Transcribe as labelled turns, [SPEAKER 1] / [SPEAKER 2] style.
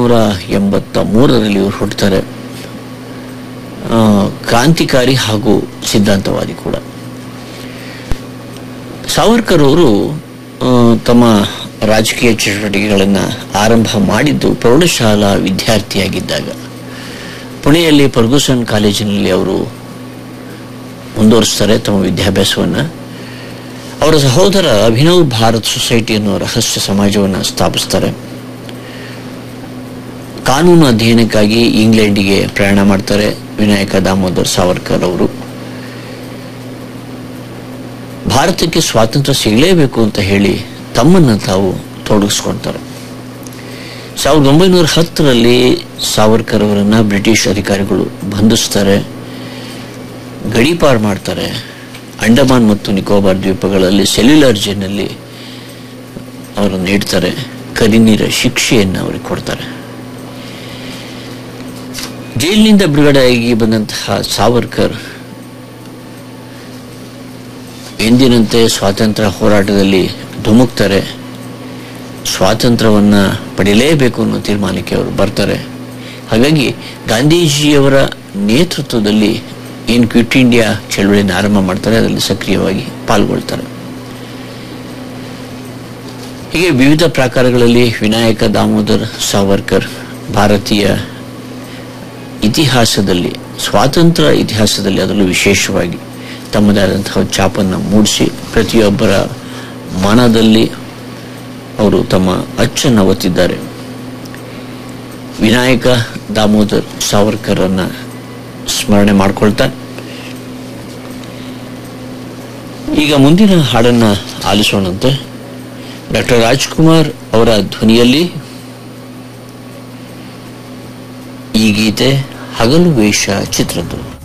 [SPEAKER 1] ಒಂಬೈನೂರ ಎಂಬತ್ತ ಮೂರರಲ್ಲಿ ಇವರು ಹುಟ್ಟುತ್ತಾರೆ ಆ, ಕ್ರಾಂತಿಕಾರಿ ಹಾಗೂ ಸಿದ್ಧಾಂತವಾದಿ ಕೂಡ ಸಾವರ್ಕರ್ ಅವರು ಆ, ತಮ್ಮ ರಾಜಕೀಯ ಚಟುವಟಿಕೆಗಳನ್ನು ಆರಂಭ ಮಾಡಿದ್ದು ಪ್ರೌಢಶಾಲಾ ವಿದ್ಯಾರ್ಥಿಯಾಗಿದ್ದಾಗ ಪುಣೆಯಲ್ಲಿ ಫರ್ಗೂಸನ್ ಕಾಲೇಜಿನಲ್ಲಿ ಅವರು ಮುಂದುವರಿಸ್ತಾರೆ ತಮ್ಮ ವಿದ್ಯಾಭ್ಯಾಸವನ್ನು ಅವರ ಸಹೋದರ ಅಭಿನವ್ ಭಾರತ್ ಸೊಸೈಟಿ ಅನ್ನೋ ರಹಸ್ಯ ಸಮಾಜವನ್ನು ಸ್ಥಾಪಿಸ್ತಾರೆ ಕಾನೂನು ಅಧ್ಯಯನಕ್ಕಾಗಿ ಇಂಗ್ಲೆಂಡಿಗೆ ಪ್ರಯಾಣ ಮಾಡ್ತಾರೆ ವಿನಾಯಕ ದಾಮೋದರ್ ಸಾವರ್ಕರ್ ಅವರು ಭಾರತಕ್ಕೆ ಸ್ವಾತಂತ್ರ್ಯ ಸಿಗಲೇಬೇಕು ಅಂತ ಹೇಳಿ ತಮ್ಮನ್ನು ತಾವು ತೊಡಗಿಸ್ಕೊಳ್ತಾರೆ ಸಾವಿರದ ಒಂಬೈನೂರ ಹತ್ತರಲ್ಲಿ ಸಾವರ್ಕರ್ ಅವರನ್ನ ಬ್ರಿಟಿಷ್ ಅಧಿಕಾರಿಗಳು ಬಂಧಿಸ್ತಾರೆ ಗಡೀಪಾರು ಮಾಡ್ತಾರೆ ಅಂಡಮಾನ್ ಮತ್ತು ನಿಕೋಬಾರ್ ದ್ವೀಪಗಳಲ್ಲಿ ಸೆಲ್ಯುಲರ್ ಜೈಲಿನಲ್ಲಿ ಅವರನ್ನು ಇಡ್ತಾರೆ ಕರಿನೀರ ಶಿಕ್ಷೆಯನ್ನು ಅವರಿಗೆ ಕೊಡ್ತಾರೆ ಜೈಲಿನಿಂದ ಬಿಡುಗಡೆಯಾಗಿ ಬಂದಂತಹ ಸಾವರ್ಕರ್ ಎಂದಿನಂತೆ ಸ್ವಾತಂತ್ರ್ಯ ಹೋರಾಟದಲ್ಲಿ ಧುಮುಕ್ತಾರೆ ಸ್ವಾತಂತ್ರ್ಯವನ್ನು ಪಡೆಯಲೇಬೇಕು ಅನ್ನೋ ತೀರ್ಮಾನಕ್ಕೆ ಅವರು ಬರ್ತಾರೆ ಹಾಗಾಗಿ ಗಾಂಧೀಜಿಯವರ ನೇತೃತ್ವದಲ್ಲಿ ಏನು ಕ್ವಿಟ್ ಇಂಡಿಯಾ ಚಳವಳಿಯನ್ನು ಆರಂಭ ಮಾಡ್ತಾರೆ ಅದರಲ್ಲಿ ಸಕ್ರಿಯವಾಗಿ ಪಾಲ್ಗೊಳ್ತಾರೆ ಹೀಗೆ ವಿವಿಧ ಪ್ರಕಾರಗಳಲ್ಲಿ ವಿನಾಯಕ ದಾಮೋದರ್ ಸಾವರ್ಕರ್ ಭಾರತೀಯ ಇತಿಹಾಸದಲ್ಲಿ ಸ್ವಾತಂತ್ರ್ಯ ಇತಿಹಾಸದಲ್ಲಿ ಅದರಲ್ಲೂ ವಿಶೇಷವಾಗಿ ತಮ್ಮದೇ ಆದಂತಹ ಛಾಪನ್ನು ಮೂಡಿಸಿ ಪ್ರತಿಯೊಬ್ಬರ ಮನದಲ್ಲಿ ಅವರು ತಮ್ಮ ಅಚ್ಚನ್ನು ಒತ್ತಿದ್ದಾರೆ ವಿನಾಯಕ ದಾಮೋದರ್ ಸಾವರ್ಕರನ್ನ ಸ್ಮರಣೆ ಮಾಡ್ಕೊಳ್ತಾ ಈಗ ಮುಂದಿನ ಹಾಡನ್ನ ಆಲಿಸೋಣಂತೆ ಡಾಕ್ಟರ್ ರಾಜ್ಕುಮಾರ್ ಅವರ ಧ್ವನಿಯಲ್ಲಿ ಈ ಗೀತೆ ಹಗಲು ವೇಷ ಚಿತ್ರದ್ದು